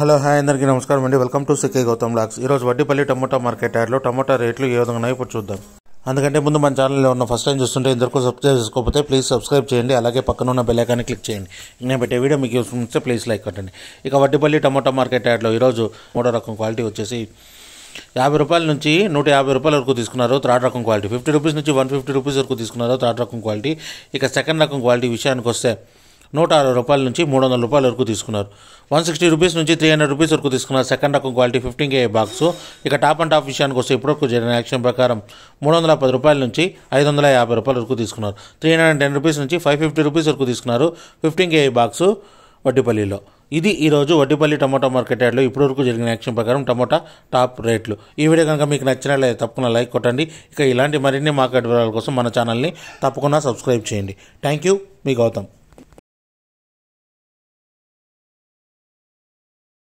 hello hi అందరికీ నమస్కారం అండి వెల్కమ్ టు సికే గౌతమ్ లాక్స్ ఈరోజు వడ్డీపల్లి టమోటా మార్కెట్ యార్డ్లో టమోటా రేట్లు ఏ విధంగా ఉన్నాయో ఇప్పుడు చూద్దాం అందుకంటే ముందు మన ఛానల్లో ఉన్న ఫస్ట్ టైం చూస్తుంటే ఇంతవరకు సబ్స్క్రైబ్ చేసుకోకపోతే ప్లీజ్ సబ్స్క్రైబ్ చేయండి అలాగే పక్కన ఉన్న బెల్ ఐకాన్ని క్లిక్ చేయండి నేను పెట్టే వీడియో మీకు యూస్ ఉంటే ప్లీజ్ లైక్ కొట్టండి ఇక వడ్డీపల్లి టమోటా మార్కెట్ యార్డ్లో ఈరోజు మూడో రకం క్వాలిటీ వచ్చేసి యాభై రూపాయల నుంచి నూట యాభై రూపాయల వరకు తీసుకున్నారు థర్డ్ రకం క్వాలిటీ ఫిఫ్టీ రూపీస్ నుంచి వన్ ఫిఫ్టీ రూపీస్ వరకు తీసుకున్నారు థర్డ్ రకం క్వాలిటీ ఇక సెకండ్ రకం క్వాలిటీ విషయానికి వస్తే నూట అరవై రూపాయల నుంచి మూడు వందల రూపాయల వరకు తీసుకున్నారు వన్ సిక్స్టీ రూపీస్ నుంచి త్రీ హండ్రెడ్ రూపీస్ వరకు తీసుకున్నారు సెకండ్ రకం క్వాలిటీ ఫిఫ్టీన్ కే బాక్స్ ఇక టాప్ అండ్ టాప్ విషయానికి వస్తే ఇప్పటివరకు జరిగిన యాక్షన్ ప్రకారం మూడు వందల పది రూపాయల నుంచి ఐదు వందల యాభై రూపాయల వరకు తీసుకున్నారు three hundred and ten rupees నుంచి ఫైవ్ ఫిఫ్టీ రూపీస్ వరకు తీసుకున్నారు ఫిఫ్టీన్ కే బాక్స్ వడ్డీపల్లిలో ఇది ఈరోజు వడ్డీపల్లి టమోటా మార్కెట్ యార్డ్లో ఇప్పటివరకు జరిగిన యాక్షన్ ప్రకారం టమోటా టాప్ రేట్లు ఈ వీడియో కనుక మీకు నచ్చినట్లయితే తప్పకుండా లైక్ కొట్టండి ఇక ఇలాంటి మరిన్ని మార్కెట్ వివరాల కోసం మన ఛానల్ని తప్పకుండా సబ్స్క్రైబ్ చేయండి థ్యాంక్ యూ మీ గౌతమ్